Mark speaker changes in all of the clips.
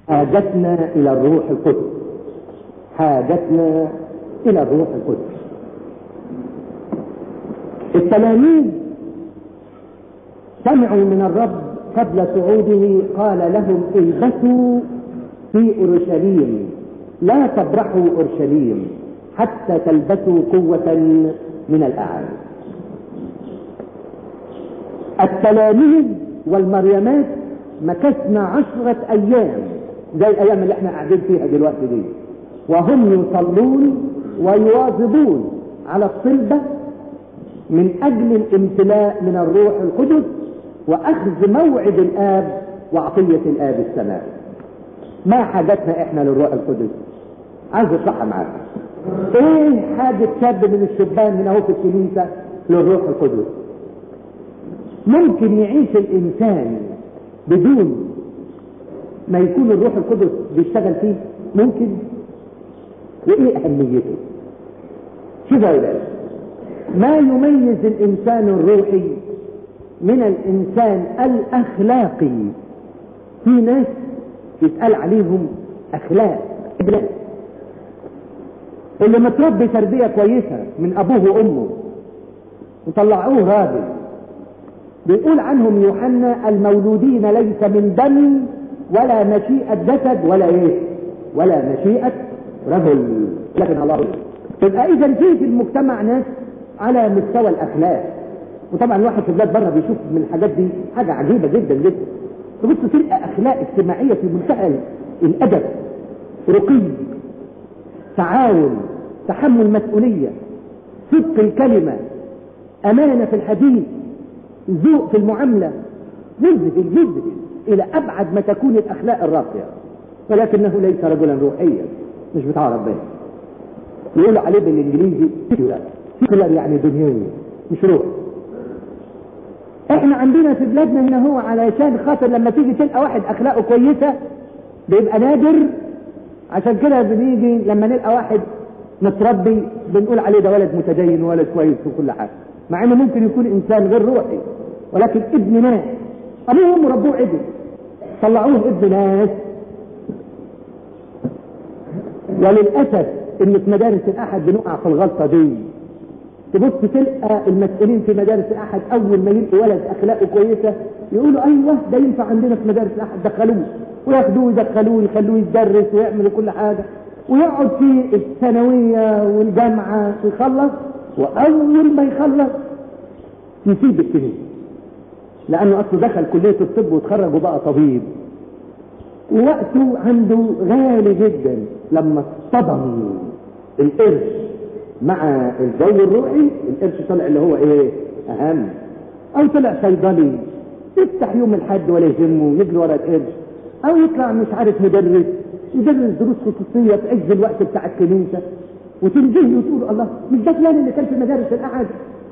Speaker 1: حاجتنا الى الروح القدس حاجتنا الى الروح القدس التلاميذ سمعوا من الرب قبل صعوده قال لهم البسوا في اورشليم لا تبرحوا اورشليم حتى تلبسوا قوة من الاعالي التلاميذ والمريمات مكثنا عشرة ايام زي الايام اللي احنا قاعدين فيها دلوقتي دي وهم يصلون ويواظبون على الصلبة من اجل الامتلاء من الروح القدس واخذ موعد الاب وعطية الاب السماء ما حاجتنا احنا للروح القدس عايز اشرحها معاك ايه حاجة شاب من الشبان من اهو في الكنيسة للروح القدس ممكن يعيش الانسان بدون ما يكون الروح القدس بيشتغل فيه ممكن وايه اهميته شوف يا ما يميز الانسان الروحي من الانسان الاخلاقي في ناس يتقال عليهم اخلاق ابلاء اللي متربي تربية كويسة من ابوه وامه وطلعوه راجل بيقول عنهم يوحنا المولودين ليس من دم ولا مشيئة جسد ولا ايه ولا مشيئة رجل لكن الله تبقى اذا في في المجتمع ناس على مستوى الاخلاق وطبعا الواحد في بلاد بره بيشوف من الحاجات دي حاجة عجيبة جدا جدا تبص تلقى اخلاق اجتماعية في منتهى الادب رقي تعاون تحمل مسؤولية صدق الكلمة امانة في الحديث ذوق في المعاملة مذهل مذهل الى ابعد ما تكون الاخلاق الراقية ولكنه ليس رجلا روحيا مش بتاع ربنا يقولوا عليه بالانجليزي سيكولار سيكولار يعني دنيوي مش روح احنا عندنا في بلادنا هنا هو علشان خاطر لما تيجي تلقى واحد اخلاقه كويسة بيبقى نادر عشان كده بنيجي لما نلقى واحد متربي بنقول عليه ده ولد متدين وولد كويس وكل حاجة مع انه ممكن يكون انسان غير روحي ولكن ابن ناس ابوهم ربوه ابن طلعوه ابن ناس وللاسف ان في مدارس الاحد بنقع في الغلطه دي تبص تلقى المسؤولين في مدارس الاحد اول ما يلقوا ولد اخلاقه كويسه يقولوا ايوه ده ينفع عندنا في مدارس الاحد دخلوه وياخدوه يدخلوه يخلوه يدرس ويعمل كل حاجه ويقعد في الثانويه والجامعه يخلص واول ما يخلص يسيب الكنيسه لانه اصله دخل كليه الطب وتخرج وبقى طبيب ووقته عنده غالي جدا لما اصطدم القرش مع الجو الروحي القرش طلع اللي هو ايه اهم او طلع صيدلي يفتح يوم الحد ولا يهمه يجري ورا القرش او يطلع مش عارف مدرس يدرس دروس خصوصيه في عز الوقت بتاع الكنيسه وتنجهي وتقول الله مش ده فلان اللي كان في مدارس الاحد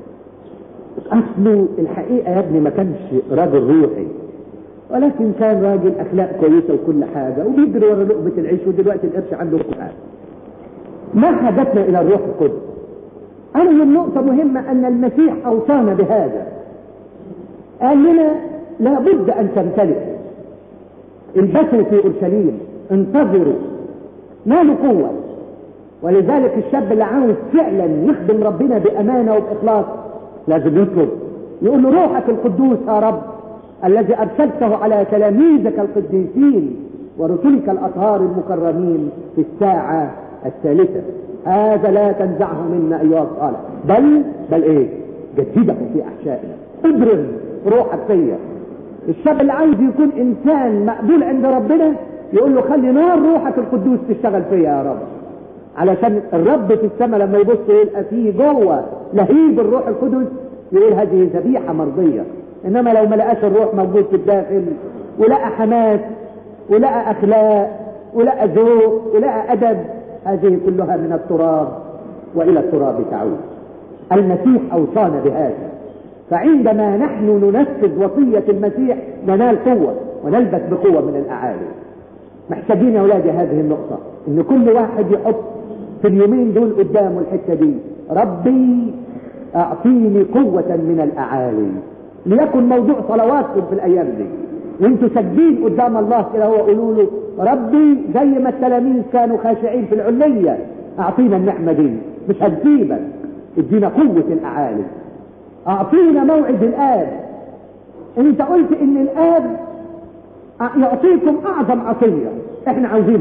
Speaker 1: اصله الحقيقه يا ابني ما كانش راجل روحي ولكن كان راجل اخلاق كويسه وكل حاجه وبيجري ورا لقمه العيش ودلوقتي القرش عنده كل حاجه ما حاجتنا الى الروح القدس أنهي النقطة مهمة أن المسيح أوصانا بهذا قال لنا لابد أن تمتلئ البسوا في أورشليم انتظروا نالوا قوة ولذلك الشاب اللي عاوز فعلا يخدم ربنا بأمانة وبإخلاص لازم يطلب يقول له روحك القدوس يا رب الذي أرسلته على تلاميذك القديسين ورسلك الأطهار المكرمين في الساعة الثالثة هذا لا تنزعه منا أيها الصالح بل بل إيه جدده في أحشائنا ابرم روحك فيا الشاب اللي عايز يكون إنسان مقبول عند ربنا يقول له خلي نار روحك القدوس تشتغل فيا يا رب علشان الرب في السماء لما يبص يلقى فيه جوه لهيب الروح القدس يقول هذه ذبيحة مرضية انما لو ما لقاش الروح موجود في الداخل ولقى حماس ولقى اخلاق ولقى ذوق ولقى ادب هذه كلها من التراب والى التراب تعود المسيح اوصانا بهذا فعندما نحن ننفذ وصية المسيح ننال قوة ونلبس بقوة من الاعالي محتاجين يا اولادي هذه النقطة ان كل واحد يحط في اليومين دول قدامه الحتة دي ربي اعطيني قوة من الاعالي ليكن موضوع صلواتكم في الايام دي وانتوا ساجدين قدام الله كده هو قولوا له ربي زي ما التلاميذ كانوا خاشعين في العلية اعطينا النعمة دي مش هنسيبك ادينا قوة الاعالي اعطينا موعد الاب انت قلت ان الاب يعطيكم اعظم عطية احنا عاوزين